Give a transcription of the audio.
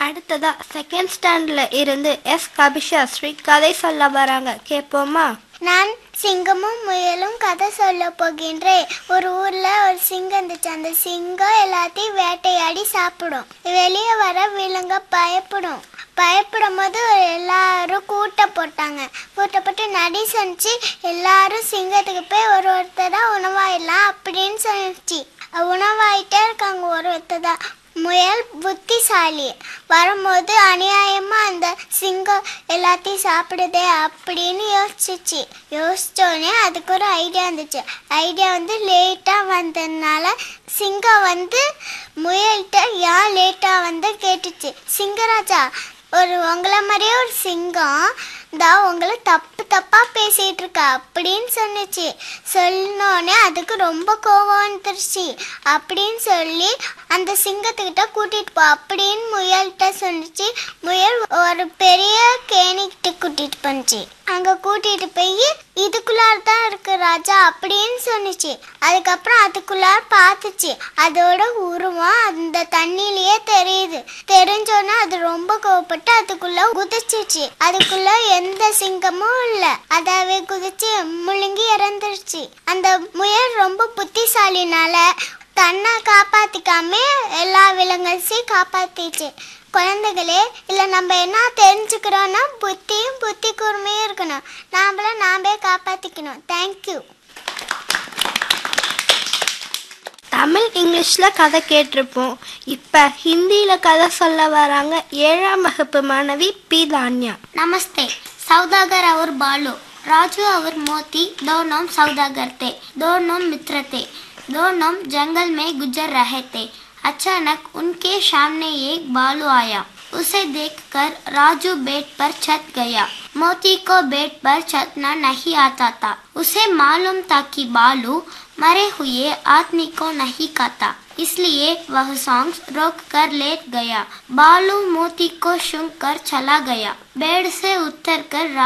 அடுத்ததா செகண்ட் ஸ்டாண்ட்ல இருந்து எஸ் கபிஷா ஸ்ரீ கதை சொல்ல வராங்க கேட்போமா நான் சிங்கமும் முயலும் கதை சொல்ல போகின்றேன் ஒரு ஊர்ல ஒரு சிங்கம் இருந்துச்சு அந்த சிங்கம் எல்லாத்தையும் வேட்டையாடி சாப்பிடும் வெளியே வர விலங்க பயப்படும் பயப்படும் போது எல்லாரும் கூட்ட போட்டாங்க கூட்ட போட்டு நடி சொன்னிச்சு எல்லாரும் சிங்கத்துக்கு போய் ஒரு ஒருத்தரா உணவாயிடலாம் அப்படின்னு சொன்னிச்சு உணவாயிட்டே இருக்காங்க ஒரு ஒருத்தரா முயல் புத்திசாலி வரும்போது அநியாயமா அந்த சிங்கம் எல்லாத்தையும் சாப்பிடுதே அப்படின்னு யோசிச்சிச்சு யோசிச்சோடனே அதுக்கு ஒரு ஐடியா இருந்துச்சு ஐடியா வந்து லேட்டாக வந்ததுனால சிங்கம் வந்து முயல்கிட்ட ஏன் லேட்டாக வந்து கேட்டுச்சு சிங்கராஜா ஒரு உங்களை மாதிரியே ஒரு சிங்கம் தான் உங்களை தப்பு தப்பா பேசிட்டு இருக்கா அப்படின்னு சொன்னுச்சு சொன்னோடனே அதுக்கு ரொம்ப கோவம் வந்துருச்சு அப்படின்னு சொல்லி அந்த சிங்கத்துக்கிட்ட கூட்டிட்டு போ அப்படின்னு முயல்கிட்ட சொன்னுச்சு முயல் ஒரு பெரிய கேணிக்கிட்ட கூட்டிட்டு போனுச்சு அங்க கூட்டிட்டு போய் இதுக்குள்ளார தான் இருக்கு ராஜா அப்படின்னு சொன்னுச்சு அதுக்கப்புறம் அதுக்குள்ளார பார்த்துச்சு அதோட உருவம் அந்த தண்ணியிலேயே தெரியுது தெரிஞ்சோன்னே அது ரொம்ப கோவப்பட்டு அதுக்குள்ள குதிச்சிச்சு அதுக்குள்ள எந்த சிங்கமும் இல்ல அதாவே குதிச்சு முழுங்கி இறந்துருச்சு அந்த முயல் ரொம்ப புத்திசாலினால தன்னை காப்பாத்திக்காம எல்லா விலங்குகளையும் காப்பாத்திச்சு குழந்தைகளே இல்லை நம்ம என்ன தெரிஞ்சுக்கிறோன்னா புத்தியும் புத்தி கூர்மையும் இருக்கணும் நாமள நாமே காப்பாற்றிக்கணும் தேங்க்யூ தமிழ் இங்கிலீஷ்ல கதை கேட்டிருப்போம் இப்ப ஹிந்தியில கதை சொல்ல வராங்க ஏழாம் வகுப்பு மாணவி பி தான்யா नमस्ते सौदागर और बालू राजू और मोती दोनों सौदागर थे दोनों मित्र थे दोनों जंगल में गुजर रहे थे अचानक उनके सामने एक बालू आया उसे देखकर राजू बेड पर छत गया मोती को बेड पर छतना नहीं आता था उसे मालूम था कि बालू मरे हुए आदमी को नहीं खाता इसलिए वह सॉन्ग्स रोक कर लेट गया बालू मोती को सूंघ कर चला गया बेड से उतर कर